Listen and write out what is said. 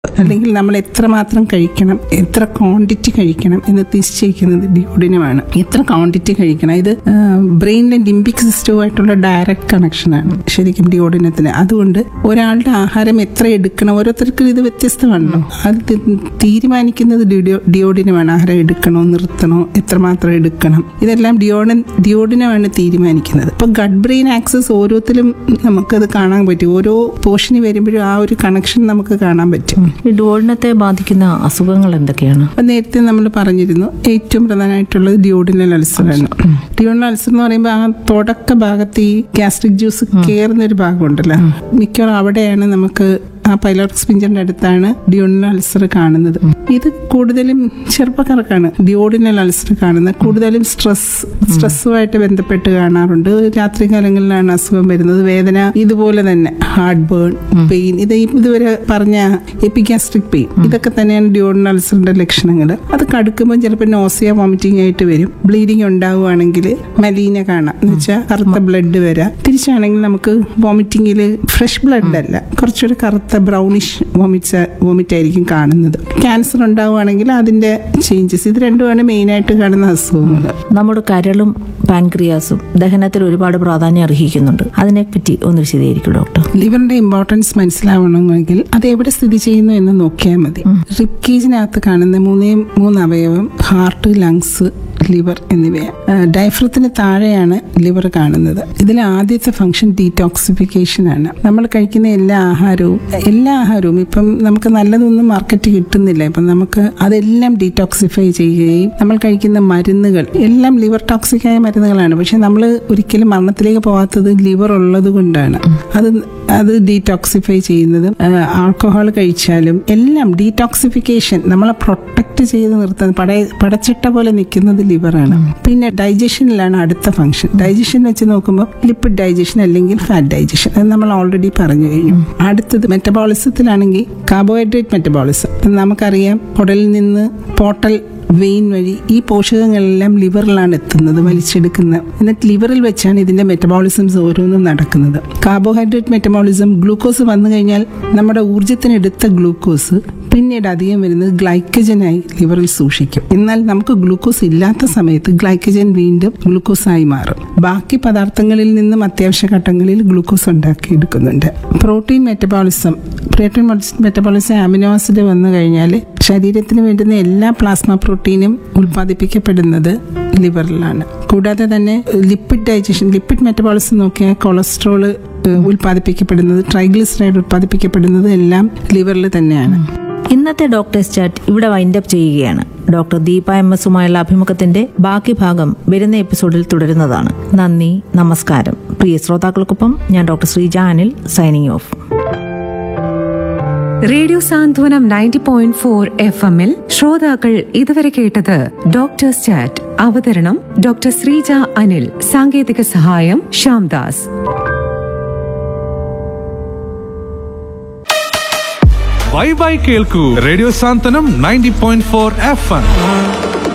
അല്ലെങ്കിൽ നമ്മൾ എത്രമാത്രം കഴിക്കണം എത്ര ക്വാണ്ടിറ്റി കഴിക്കണം എന്ന് നിശ്ചയിക്കുന്നത് ഡിയോഡിനമാണ് എത്ര ക്വാണ്ടിറ്റി കഴിക്കണം ഇത് ബ്രെയിനിലെ ലിംബിക് സിസ്റ്റവുമായിട്ടുള്ള ഡയറക്റ്റ് കണക്ഷനാണ് ശരിക്കും ഡിയോഡിനത്തിന് അതുകൊണ്ട് ഒരാളുടെ ആഹാരം എത്ര എടുക്കണം ഓരോരുത്തർക്കും ഇത് വ്യത്യസ്തമാണല്ലോ അത് തി- തീരുമാനിക്കുന്നത് ഡിയോ- ഡിയോഡിനമാണ് ആഹാരം എടുക്കണോ നിർത്തണോ എത്രമാത്രം എടുക്കണം ഇതെല്ലാം ഡിയോഡിൻ ഡിയോഡിനമാണ് തീരുമാനിക്കുന്നത് ഇപ്പൊ ഗഡ് ബ്രെയിൻ ആക്സസ് ഓരോത്തിലും നമുക്കത് കാണാൻ പറ്റും ഓരോ പോർഷന് വരുമ്പോഴും ആ ഒരു കണക്ഷൻ നമുക്ക് കാണാൻ പറ്റും ഈ ഡുവോഡിനത്തെ ബാധിക്കുന്ന അസുഖങ്ങൾ എന്തൊക്കെയാണ് അപ്പൊ നേരത്തെ നമ്മൾ പറഞ്ഞിരുന്നു ഏറ്റവും പ്രധാനമായിട്ടുള്ളത് ഡിയോഡിനൽ അൾസറാണ് ഡിയോഡിനൽ അൾസർ എന്ന് പറയുമ്പോൾ ആ തുടക്ക ഭാഗത്ത് ഈ ഗ്യാസ്ട്രിക് ജ്യൂസ് കയറുന്ന ഒരു ഭാഗമുണ്ടല്ലോ മിക്കവാറും അവിടെയാണ് നമുക്ക് ആ പൈലോട്ട് സ്പിഞ്ചറിന്റെ അടുത്താണ് ഡിയോഡിനൽ അൾസർ കാണുന്നത് ഇത് കൂടുതലും ചെറുപ്പക്കാർക്കാണ് ഡിയോഡിനൽ അൾസർ കാണുന്നത് കൂടുതലും സ്ട്രെസ് സ്ട്രെസ്സുമായിട്ട് ബന്ധപ്പെട്ട് കാണാറുണ്ട് രാത്രികാലങ്ങളിലാണ് അസുഖം വരുന്നത് വേദന ഇതുപോലെ തന്നെ ഹാർട്ട് ബേൺ പെയിൻ ഇത് ഈ ഇതുവരെ പറഞ്ഞ എപ്പിഗാസ്ട്രിക് പെയിൻ ഇതൊക്കെ തന്നെയാണ് ഡിയോഡിനൽ അൾസറിന്റെ ലക്ഷണങ്ങൾ അത് കടുക്കുമ്പോൾ ചിലപ്പോൾ നോസിയ വോമിറ്റിംഗ് ആയിട്ട് വരും ബ്ലീഡിങ് ഉണ്ടാവുകയാണെങ്കിൽ മലീന കാണാം എന്ന് വെച്ചാൽ കറുത്ത ബ്ലഡ് വരാം തിരിച്ചാണെങ്കിൽ നമുക്ക് വോമിറ്റിങ്ങിൽ ഫ്രഷ് ബ്ലഡ് അല്ല കുറച്ചുകൂടി കറുത്ത ബ്രൗണിഷ് വോമിറ്റ്സ് വോമിറ്റ് ആയിരിക്കും കാണുന്നത് ക്യാൻസർ ഉണ്ടാവുകയാണെങ്കിൽ അതിന്റെ ചേഞ്ചസ് ഇത് രണ്ടുമാണ് മെയിനായിട്ട് കാണുന്ന അസുഖങ്ങൾ നമ്മുടെ കരളും പാൻക്രിയാസും ദഹനത്തിൽ ഒരുപാട് പ്രാധാന്യം അർഹിക്കുന്നുണ്ട് അതിനെപ്പറ്റി ഒന്ന് വിശദീകരിക്കും ഡോക്ടർ ലിവറിന്റെ ഇമ്പോർട്ടൻസ് മനസ്സിലാവണമെങ്കിൽ അത് എവിടെ സ്ഥിതി ചെയ്യുന്നു എന്ന് നോക്കിയാൽ മതി റിബ് കേജിനകത്ത് കാണുന്ന മൂന്നേ മൂന്ന് അവയവം ഹാർട്ട് ലങ്സ് ലിവർ എന്നിവയാണ് ഡയഫ്രത്തിന് താഴെയാണ് ലിവർ കാണുന്നത് ഇതിൽ ആദ്യത്തെ ഫംഗ്ഷൻ ഡീറ്റോക്സിഫിക്കേഷൻ ആണ് നമ്മൾ കഴിക്കുന്ന എല്ലാ ആഹാരവും എല്ലാ ആഹാരവും ഇപ്പം നമുക്ക് നല്ലതൊന്നും മാർക്കറ്റ് കിട്ടുന്നില്ല ഇപ്പം നമുക്ക് അതെല്ലാം ഡീറ്റോക്സിഫൈ ചെയ്യുകയും നമ്മൾ കഴിക്കുന്ന മരുന്നുകൾ എല്ലാം ലിവർ ടോക്സിക് ആയ മരുന്നുകളാണ് പക്ഷെ നമ്മൾ ഒരിക്കലും മരണത്തിലേക്ക് പോകാത്തത് ലിവർ ഉള്ളത് കൊണ്ടാണ് അത് അത് ഡീറ്റോക്സിഫൈ ചെയ്യുന്നതും ആൽക്കഹോൾ കഴിച്ചാലും എല്ലാം ഡീറ്റോക്സിഫിക്കേഷൻ നമ്മളെ പ്രൊട്ടക്ട് ചെയ്ത് നിർത്തുന്നത് പട പടച്ചിട്ട പോലെ നിൽക്കുന്നത് ലിവറാണ് പിന്നെ ഡൈജഷനിലാണ് അടുത്ത ഫംഗ്ഷൻ ഡൈജഷൻ വെച്ച് നോക്കുമ്പോൾ ലിപ്പിഡ് ഡൈജഷൻ അല്ലെങ്കിൽ ഫാറ്റ് ഡൈജഷൻ അത് നമ്മൾ ഓൾറെഡി പറഞ്ഞു കഴിഞ്ഞു അടുത്തത് മെറ്റബോളിസത്തിലാണെങ്കിൽ കാർബോഹൈഡ്രേറ്റ് മെറ്റബോളിസം നമുക്കറിയാം കുടലിൽ നിന്ന് പോട്ടൽ വെയിൻ വഴി ഈ പോഷകങ്ങളെല്ലാം ലിവറിലാണ് എത്തുന്നത് വലിച്ചെടുക്കുന്നത് എന്നിട്ട് ലിവറിൽ വെച്ചാണ് ഇതിന്റെ മെറ്റബോളിസംസ് ഓരോന്നും നടക്കുന്നത് കാർബോഹൈഡ്രേറ്റ് മെറ്റബോളിസം ഗ്ലൂക്കോസ് വന്നു കഴിഞ്ഞാൽ നമ്മുടെ ഊർജ്ജത്തിനെടുത്ത ഗ്ലൂക്കോസ് പിന്നീട് അധികം വരുന്നത് ഗ്ലൈക്കജനായി ലിവറിൽ സൂക്ഷിക്കും എന്നാൽ നമുക്ക് ഗ്ലൂക്കോസ് ഇല്ലാത്ത സമയത്ത് ഗ്ലൈക്കജൻ വീണ്ടും ഗ്ലൂക്കോസായി മാറും ബാക്കി പദാർത്ഥങ്ങളിൽ നിന്നും അത്യാവശ്യ ഘട്ടങ്ങളിൽ ഗ്ലൂക്കോസ് ഉണ്ടാക്കിയെടുക്കുന്നുണ്ട് protein metabolism protein metabolism amino acid വന്നു കഴിഞ്ഞാൽ ശരീരത്തിന് വേണ്ടുന്ന എല്ലാ പ്ലാസ്മ പ്രോട്ടീനും ഉൽപ്പാദിപ്പിക്കപ്പെടുന്നത് ലിവറിലാണ് കൂടാതെ തന്നെ ലിപ്പിഡ് ഡൈജഷൻ ലിപ്പിഡ് മെറ്റബോളിസം നോക്കിയാൽ കൊളസ്ട്രോൾ ഉൽപ്പാദിപ്പിക്കപ്പെടുന്നത് ട്രൈഗ്ലിസറൈഡ് ഉൽപ്പാദിപ്പിക്കപ്പെടുന്നത് എല്ലാം ലിവറിൽ തന്നെയാണ് ഇന്നത്തെ ഡോക്ടേഴ്സ് ചാറ്റ് ഇവിടെ വൈൻഡപ്പ് ചെയ്യുകയാണ് ഡോക്ടർ ദീപ എം എസുമായുള്ള അഭിമുഖത്തിന്റെ ബാക്കി ഭാഗം വരുന്ന എപ്പിസോഡിൽ തുടരുന്നതാണ് നന്ദി നമസ്കാരം പ്രിയ ശ്രോതാക്കൾക്കൊപ്പം ഞാൻ doctor Sreeja Anil signing off radio Santhwanam ninety point four F എമ്മിൽ ശ്രോതാക്കൾ ഇതുവരെ കേട്ടത് ഡോക്ടേഴ്സ് ചാറ്റ് അവതരണം ഡോക്ടർ ശ്രീജ അനിൽ സാങ്കേതിക സഹായം ശ്യാംദാസ് ബൈ ബൈ കേൾക്കൂ radio Santhwanam ninety point four F M